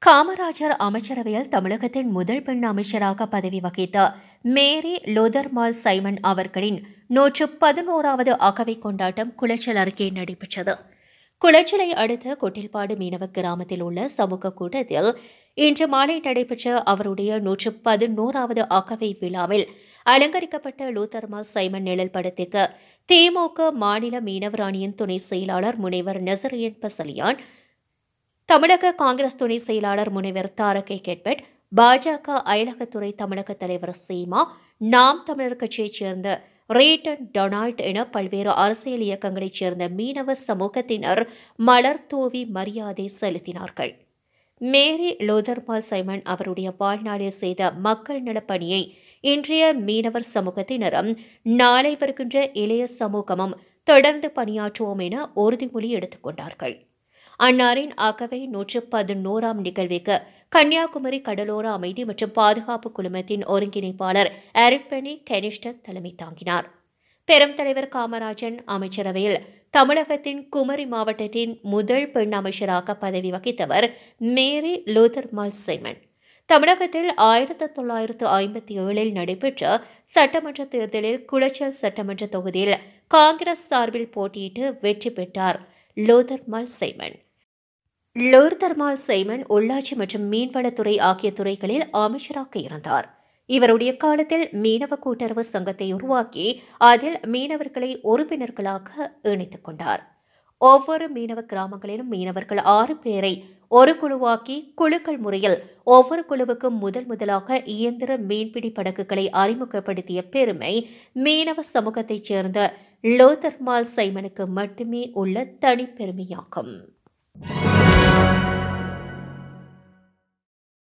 காமராஜர் அமைச்சரவையில் தமிழகத்தின் முதல் பெண் அமைச்சராக பதவி வகித்த மேரி லோதர்மால் சைமன் அவர்களின் நூற்று பதினோராவது அகவை கொண்டாட்டம் குளச்சல் அருகே நடைபெற்றது குளச்சலை அடுத்த கொட்டில்பாடு மீனவ கிராமத்தில் உள்ள சமூக கூட்டத்தில் இன்று மாலை நடைபெற்ற அவருடைய நூற்று பதினோராவது அகவை விழாவில் அலங்கரிக்கப்பட்ட லூதர்மா சைமன் நிழல் படத்திற்கு திமுக மாநில மீனவர் அணியின் துணை செயலாளர் முனைவர் நசரியன் பசலியான் தமிழக காங்கிரஸ் துணை செயலாளர் முனைவர் தாரகை கெட்பெட் பாஜக அயலகத்துறை தமிழக தலைவர் சீமா நாம் தமிழர் கட்சியைச் சேர்ந்த ரேட்டன் டொனால்ட் என பல்வேறு அரசியல் இயக்கங்களைச் சேர்ந்த மீனவ சமூகத்தினர் மலர் தூவி மரியாதை செலுத்தினார்கள் மேரி லோதர்பால் சைமன் அவருடைய வாழ்நாளில் செய்த மக்கள் நலப்பணியை இன்றைய மீனவர் சமூகத்தினரும் நாளை வருகின்ற இளைய சமூகமும் தொடர்ந்து பணியாற்றுவோம் என உறுதிமொழி எடுத்துக்கொண்டார்கள் அன்னாரின் அகவை நூற்று பதினோராம் நிகழ்விற்கு கன்னியாகுமரி கடலோர அமைதி மற்றும் பாதுகாப்பு குழுமத்தின் ஒருங்கிணைப்பாளர் அரிப்பணி கெனிஷ்டன் தலைமை தாங்கினார் பெரும் தலைவர் காமராஜன் அமைச்சரவையில் தமிழகத்தின் குமரி மாவட்டத்தின் முதல் பெண் அமைச்சராக பதவி வகித்தவர் மேரி லூதர்மால் சைமன் தமிழகத்தில் ஆயிரத்தி தொள்ளாயிரத்து ஐம்பத்தி ஏழில் நடைபெற்ற சட்டமன்ற தேர்தலில் குளச்சல் சட்டமன்ற தொகுதியில் காங்கிரஸ் சார்பில் போட்டியிட்டு வெற்றி பெற்றார் லோதர்மால் சைமன் லோர்தர்மால் சைமன் உள்ளாட்சி மற்றும் மீன்வளத்துறை ஆகிய துறைகளில் அமைச்சராக இருந்தார் இவருடைய காலத்தில் மீனவ கூட்டுறவு சங்கத்தை உருவாக்கி அதில் மீனவர்களை உறுப்பினர்களாக இணைத்துக் கொண்டார் ஒவ்வொரு மீனவ கிராமங்களிலும் மீனவர்கள் ஆறு பேரை ஒரு குழுவாக்கி குழுக்கள் முறையில் ஒவ்வொரு குழுவுக்கும் முதல் முதலாக இயந்திர மீன்பிடி படகுகளை அறிமுகப்படுத்திய பெருமை மீனவ சமூகத்தைச் சேர்ந்த லோதர்மால் சைமனுக்கு மட்டுமே உள்ள தனிப்பெருமையாகும்